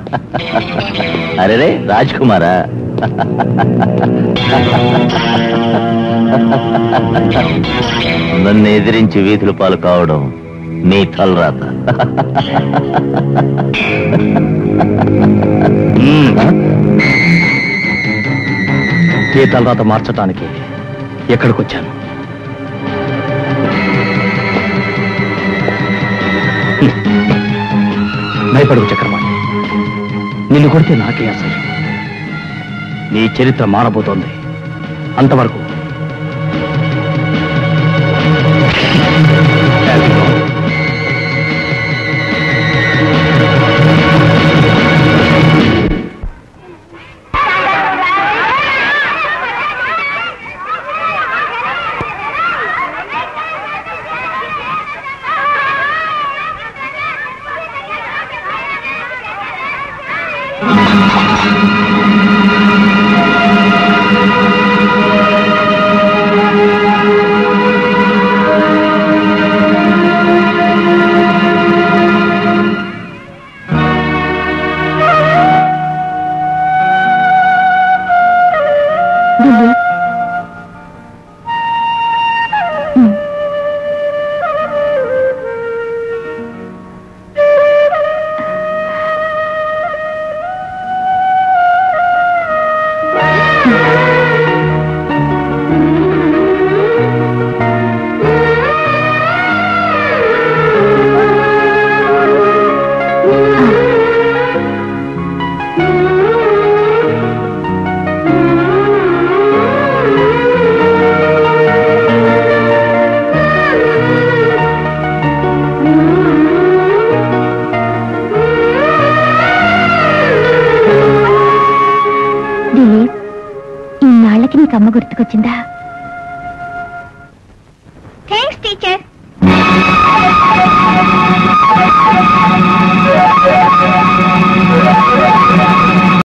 అరే రే రాజ్ కుమారా నన్ను ఎదిరించి వీధుల పాలు కావడం నీ తలరాత మ్మ్. ఈ తలరాత మార్చటానికి ఎక్కడికి వచ్చాను భయపడుకు చక్రపాణి నిన్ను కొడితే నాకే అసహ్యం నీ చరిత్ర మారబోతోంది అంతవరకు దిలీప్ ఉమ్. దిలీప్ ఇన్నాళ్ళకి నీకు అమ్మ గుర్తుకొచ్చిందా థ్యాంక్స్ టీచర్